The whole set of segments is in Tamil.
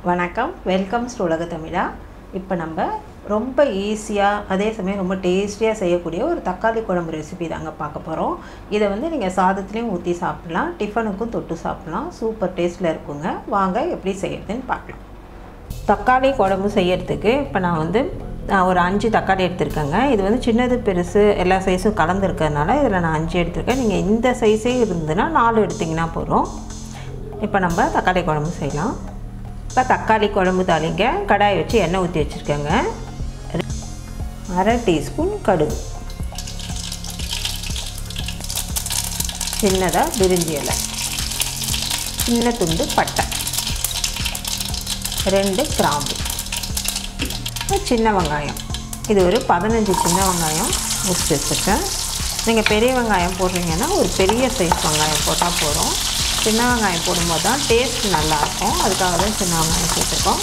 வணக்கம் வெல்கம் டு உலக தமிழா இப்போ நம்ம ரொம்ப ஈஸியாக அதே சமயம் ரொம்ப டேஸ்டியாக செய்யக்கூடிய ஒரு தக்காளி குழம்பு ரெசிபி தாங்க பார்க்க போகிறோம் இதை வந்து நீங்கள் சாதத்துலேயும் ஊற்றி சாப்பிட்லாம் டிஃபனுக்கும் தொட்டு சாப்பிட்லாம் சூப்பர் டேஸ்ட்டில் இருக்குங்க வாங்க எப்படி செய்யறதுன்னு பார்க்கலாம் தக்காளி குழம்பு செய்யறதுக்கு இப்போ நான் வந்து நான் ஒரு அஞ்சு தக்காளி எடுத்திருக்கேங்க இது வந்து சின்னது பெருசு எல்லா சைஸும் கலந்துருக்கிறதுனால இதில் நான் அஞ்சு எடுத்திருக்கேன் நீங்கள் இந்த சைஸே இருந்ததுன்னா நாலு எடுத்திங்கன்னா போதும் இப்போ நம்ம தக்காளி குழம்பு செய்யலாம் இப்போ தக்காளி குழம்பு தாளிங்க கடாய் வச்சு எண்ணெய் ஊற்றி வச்சுருக்கேங்க அரை டீஸ்பூன் கடுகு சின்னதாக பிரிஞ்சி இலை சின்ன துண்டு பட்டை ரெண்டு கிராம்பு சின்ன வெங்காயம் இது ஒரு பதினஞ்சு சின்ன வெங்காயம் முடிச்சு வச்சுருக்கேன் நீங்கள் பெரிய வெங்காயம் போடுறீங்கன்னா ஒரு பெரிய சைஸ் வெங்காயம் போட்டால் போதும் சின்ன வெங்காயம் போடும்போது தான் டேஸ்ட் நல்லாயிருக்கும் அதுக்காக தான் சின்ன வெங்காயம் சேர்த்துருக்கோம்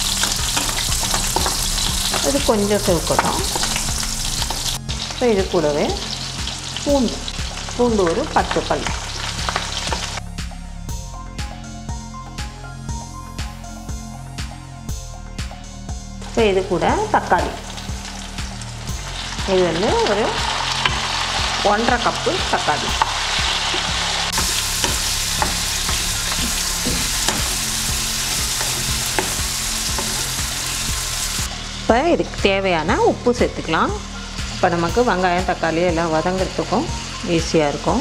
இது கொஞ்சம் செவுக்கட்டும் இப்போ இது கூடவே பூண்டு பூண்டு ஒரு பத்து பல் இப்போ இது கூட தக்காளி இது வந்து ஒரு ஒன்றரை கப்பு தக்காளி இப்போ இதுக்கு தேவையான உப்பு சேர்த்துக்கலாம் இப்போ நமக்கு வெங்காயம் தக்காளி எல்லாம் வதங்கிறதுக்கும் ஈஸியாக இருக்கும்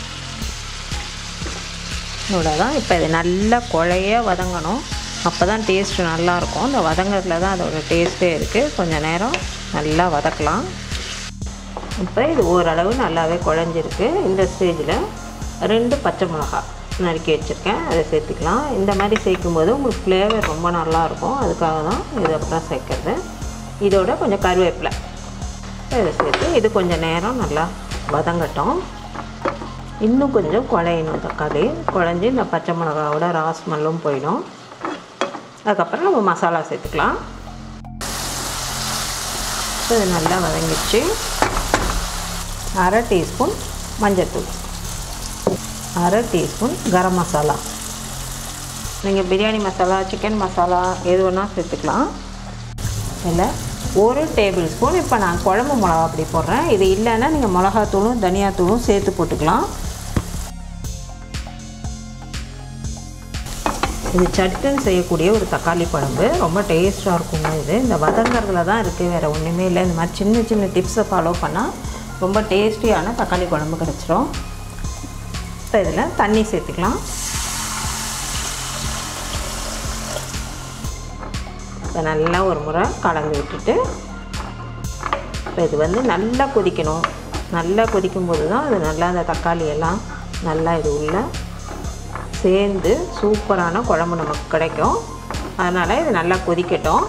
இதோட தான் இப்போ இது நல்லா குழைய வதங்கணும் அப்போ தான் டேஸ்ட்டு நல்லாயிருக்கும் இந்த வதங்கிறதுல தான் அதோடய டேஸ்ட்டே இருக்குது கொஞ்சம் நேரம் நல்லா வதக்கலாம் இப்போ இது ஓரளவு நல்லாவே குழஞ்சிருக்கு இந்த ஸ்டேஜில் ரெண்டு பச்சை மிளகா நறுக்கி வச்சுருக்கேன் அதை சேர்த்துக்கலாம் இந்த மாதிரி சேர்க்கும்போது உங்களுக்கு ஃப்ளேவர் ரொம்ப நல்லாயிருக்கும் அதுக்காக தான் இது அப்புறம் சேர்க்குறது இதோட கொஞ்சம் கருவேப்பிலை இதை சேர்த்து இது கொஞ்சம் நேரம் நல்லா வதங்கட்டும் இன்னும் கொஞ்சம் குழையணும் தக்காளி குழஞ்சி இந்த பச்சை மிளகாவோட ராஸ்மல்லும் போயிடும் அதுக்கப்புறம் நம்ம மசாலா சேர்த்துக்கலாம் இது நல்லா வதங்கிடுச்சு அரை டீஸ்பூன் மஞ்சள்தூள் அரை டீஸ்பூன் கரம் மசாலா நீங்கள் பிரியாணி மசாலா சிக்கன் மசாலா எது வேணால் சேர்த்துக்கலாம் இல்லை ஒரு டேபிள் ஸ்பூன் இப்போ நான் குழம்பு மிளகா அப்படி போடுறேன் இது இல்லைன்னா நீங்கள் மிளகாத்தூளும் தனியாத்தூளும் சேர்த்து போட்டுக்கலாம் இது சட்டுன்னு செய்யக்கூடிய ஒரு தக்காளி குழம்பு ரொம்ப டேஸ்ட்டாக இருக்குங்க இது இந்த வதங்கிறதுல தான் இருக்குது வேறு ஒன்றுமே இல்லை இந்த மாதிரி சின்ன சின்ன டிப்ஸை ஃபாலோ பண்ணால் ரொம்ப டேஸ்டியான தக்காளி குழம்பு கிடச்சிரும் இப்போ இதில் தண்ணி சேர்த்துக்கலாம் இப்போ நல்லா ஒரு முறை கலந்து விட்டுட்டு இப்போ இது வந்து நல்லா கொதிக்கணும் நல்லா கொதிக்கும்போது தான் அது நல்லா அந்த தக்காளி எல்லாம் நல்லா இது உள்ள சேர்ந்து சூப்பரான குழம்பு நமக்கு கிடைக்கும் அதனால் இது நல்லா கொதிக்கட்டும்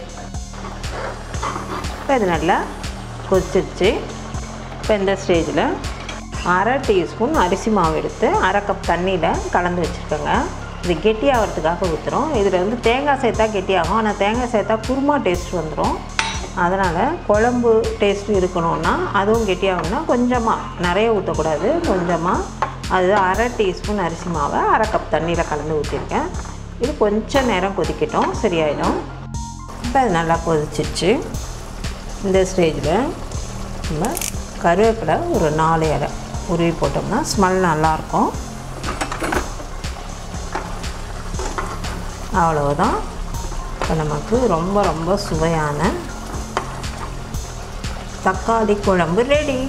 இப்போ இது நல்லா கொதிச்சிருச்சு இப்போ இந்த ஸ்டேஜில் அரை டீஸ்பூன் அரிசி மாவு எடுத்து அரை கப் தண்ணியில் கலந்து வச்சுருக்கோங்க இது கெட்டியாகிறதுக்காக ஊற்றுறோம் இதில் வந்து தேங்காய் சேர்த்தா கெட்டியாகும் ஆனால் தேங்காய் சேர்த்தா குருமா டேஸ்ட் வந்துடும் அதனால் குழம்பு டேஸ்ட் இருக்கணும்னா அதுவும் கெட்டியாகணும்னா கொஞ்சமாக நிறைய ஊற்றக்கூடாது கொஞ்சமாக அது அரை டீஸ்பூன் அரிசி மாவை அரை கப் தண்ணியில் கலந்து ஊற்றிருக்கேன் இது கொஞ்சம் நேரம் கொதிக்கட்டும் சரியாயிடும் இப்போ அது நல்லா கொதிச்சிச்சு இந்த ஸ்டேஜில் நம்ம கருவேப்பிலை ஒரு நாலு இலை உருவி போட்டோம்னா ஸ்மெல் நல்லாயிருக்கும் அவ்வளவுதான் இப்போ நமக்கு ரொம்ப ரொம்ப சுவையான தக்காளி குழம்பு ரெடி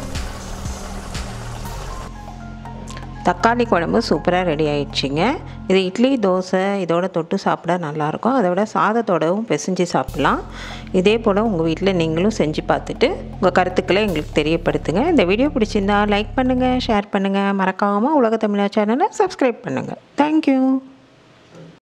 தக்காளி குழம்பு சூப்பராக ரெடி ஆயிடுச்சுங்க இது இட்லி தோசை இதோட தொட்டு சாப்பிட நல்லாயிருக்கும் அதை விட சாதத்தோடவும் பிசைஞ்சு சாப்பிட்லாம் இதே போல் உங்கள் வீட்டில் நீங்களும் செஞ்சு பார்த்துட்டு உங்கள் கருத்துக்களை எங்களுக்கு தெரியப்படுத்துங்க இந்த வீடியோ பிடிச்சிருந்தா லைக் பண்ணுங்கள் ஷேர் பண்ணுங்கள் மறக்காமல் உலக தமிழா சேனலை சப்ஸ்கிரைப் பண்ணுங்கள் தேங்க்யூ